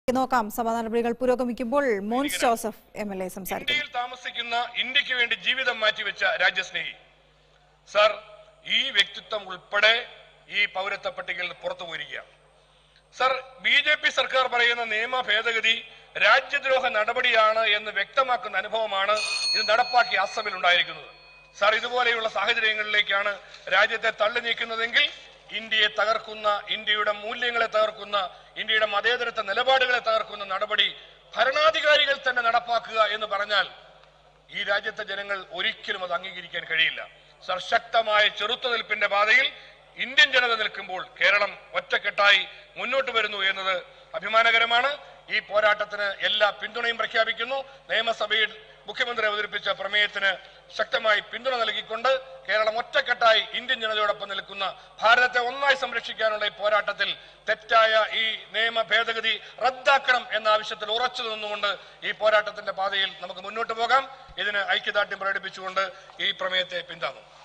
നോക്കാം സഭാ നടപടികൾ പുരോഗമിക്കുമ്പോൾ Mons Joseph M L A സംസാരിക്കും ഇന്ത്യയിൽ താമസിക്കുന്ന ഇന്ത്യക്ക് വേണ്ടി ജീവിതം മാറ്റിവെച്ച രാജ്യസ്നേഹി സർ ഈ വ്യക്തിത്വം ഉൾപ്പെടെ ഈ പൗരത്വ പട്ടികയിൽ നിന്ന് പുറത്തു പോയിരിക്കുകയാണ് സർ ബി ജെ പി സർക്കാർ പറയുന്ന നിയമ ഭേദഗതി രാജ്യദ്രോഹ നടപടിയാണ് എന്ന് വ്യക്തമാക്കുന്ന അനുഭവമാണ് ഇത് നടപ്പാക്കി അസമിൽ ഉണ്ടായിരിക്കുന്നത് സാർ ഇതുപോലെയുള്ള സാഹചര്യങ്ങളിലേക്കാണ് രാജ്യത്തെ തള്ളി നീക്കുന്നതെങ്കിൽ ഇന്ത്യയെ തകർക്കുന്ന ഇന്ത്യയുടെ മൂല്യങ്ങളെ തകർക്കുന്ന ഇന്ത്യയുടെ മതേതരത്വ നിലപാടുകളെ തകർക്കുന്ന നടപടി ഭരണാധികാരികൾ തന്നെ നടപ്പാക്കുക എന്ന് പറഞ്ഞാൽ ഈ രാജ്യത്തെ ജനങ്ങൾ ഒരിക്കലും അത് അംഗീകരിക്കാൻ കഴിയില്ല സർ ശക്തമായ ചെറുത്തുനിൽപ്പിന്റെ പാതയിൽ ഇന്ത്യൻ ജനത നിൽക്കുമ്പോൾ കേരളം ഒറ്റക്കെട്ടായി മുന്നോട്ട് വരുന്നു എന്നത് അഭിമാനകരമാണ് ഈ പോരാട്ടത്തിന് എല്ലാ പിന്തുണയും പ്രഖ്യാപിക്കുന്നു നിയമസഭയിൽ മുഖ്യമന്ത്രി അവതരിപ്പിച്ച പ്രമേയത്തിന് ശക്തമായി പിന്തുണ നൽകിക്കൊണ്ട് കേരളം ഒറ്റക്കെട്ടായി ഇന്ത്യൻ ജനതയോടൊപ്പം നിൽക്കുന്ന ഭാരതത്തെ ഒന്നായി സംരക്ഷിക്കാനുള്ള ഈ പോരാട്ടത്തിൽ തെറ്റായ ഈ നിയമ ഭേദഗതി റദ്ദാക്കണം എന്ന ആവശ്യത്തിൽ ഉറച്ചു നിന്നുകൊണ്ട് ഈ പോരാട്ടത്തിന്റെ പാതയിൽ നമുക്ക് മുന്നോട്ട് പോകാം ഇതിന് ഐക്യദാർഢ്യം പ്രകടിപ്പിച്ചുകൊണ്ട് ഈ പ്രമേയത്തെ പിന്താങ്ങും